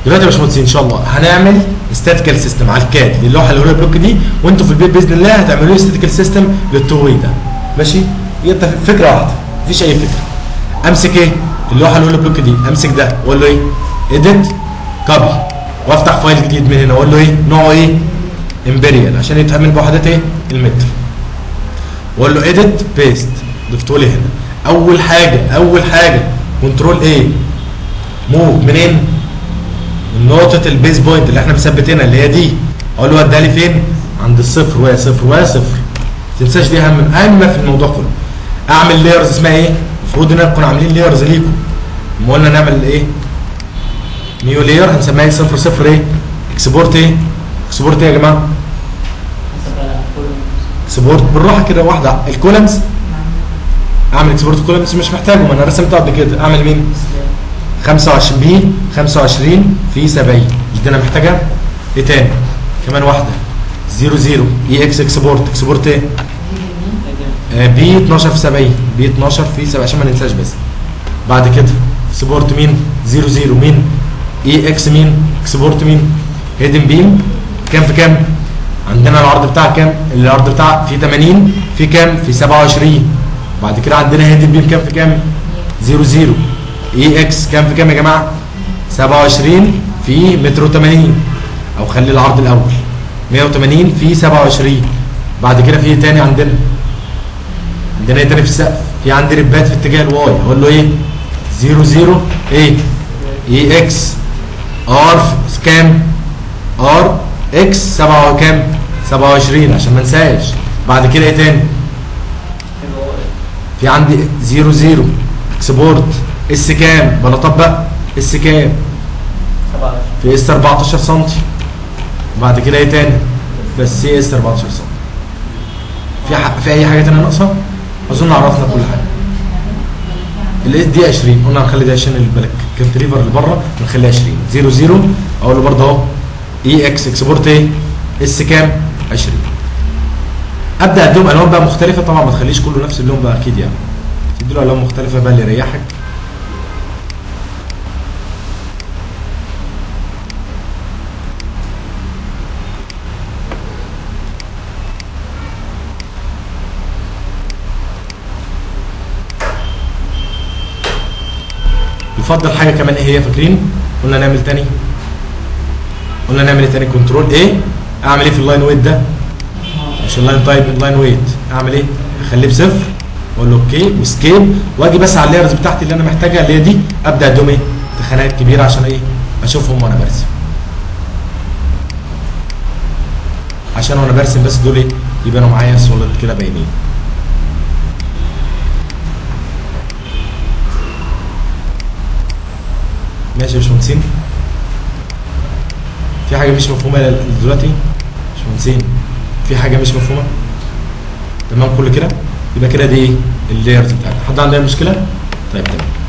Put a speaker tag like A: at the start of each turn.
A: دلوقتي يا باشمهندسين ان شاء الله هنعمل ستاتيكال سيستم على الكاد للوحه اللي هو بلوك دي وانتوا في البيت باذن الله هتعملوا لي ستاتيكال سيستم للتو واي ده ماشي هي انت فكره واحده مفيش اي فكره امسك ايه اللوحه اللي هو بلوك دي امسك ده واقول له ايه اديت كوبي وافتح فايل جديد من هنا واقول له ايه نوعه ايه امبريال عشان يتعمل بوحدات ايه المتر واقول له اديت بيست ضفته لي هنا اول حاجه اول حاجه كنترول ايه موف منين من نقطه البيز بوينت اللي احنا مثبتينها اللي هي دي اقول له وديها لي فين عند الصفر وهي صفر وهي صفر ما تنساش دي اهم اهم ما في الموضوع كله اعمل لايرز اسمها ايه المفروض ان نكون عاملين لايرز ليكم لما قلنا نعمل ايه نيو لاير هنسميها ايه صفر صفر ايه اكسبورت ايه اكسبورت ايه يا جماعه اكسبورت بالراحه كده واحده الكولمز اعمل اكسبورت كولمز مش محتاجه ما انا رسمته قبل كده اعمل مين 25 بي 25 في 70 مش دي انا محتاجها ايه تاني كمان واحده 0 0 اي اكس اكسبورت اكسبورت ايه آه بي 12 في 70 بي 12 في 70 عشان ما ننساش بس بعد كده اكسبورت مين 0 0 مين اي اكس مين اكسبورت مين هيدن بيم كام في كام عندنا العرض بتاعها كام العرض بتاعها في 80 في كام في 27 بعد كده عندنا هيدن بيم كام في كام 0 0 اي اكس كام في كام يا جماعه 27 في متر 80 او خلي العرض الاول 180 في 27 بعد كده في ايه تاني عندنا عندنا ايه تاني في السقف في عندي ربات في اتجاه الواي اقول له ايه 0 0 ايه اي اكس ار كام ار اكس 7 كام 27 عشان ما انساش بعد كده ايه تاني في عندي 0 0 اكسبورت اس كام بلاطات بقى اس كام في اس 14 سم بعد كده ايه تاني بس سي اس 14 سم في ح... في اي حاجه تانيه ناقصه اظن عرفنا كل حاجه الاس دي 20 قلنا هنخلي دي عشان البلك كانتريفر اللي بره نخليها 20 0 0 اقول له برضه اهو اي اكس اكسبورت ايه اس كام 20 ابدا اديهم الوان بقى مختلفه طبعا ما تخليش كله نفس اللون بقى اكيد يعني تدي له الوان مختلفه بقى اللي يريحك يفضل حاجه كمان ايه هي فاكرين قلنا نعمل تاني قلنا نعمل ايه تاني كنترول ايه اعمل ايه في اللاين ويت ده مش اللاين تايب اللاين ويت اعمل ايه اخليه بصفر واقول له اوكي وسكيب واجي بس على اللايرز بتاعتي اللي انا محتاجها اللي هي دي ابدا اديهم ايه تخانات كبيره عشان ايه اشوفهم وانا برسم عشان وانا برسم بس دول ايه يبانوا معايا سوليد كده باينين ماشي يا باشمهندسين في حاجه مش مفهومه دلوقتي باشمهندسين في حاجه مش مفهومه تمام كل كده يبقى كده دي اللايرز بتاعتنا حد عنده اي مشكله طيب تمام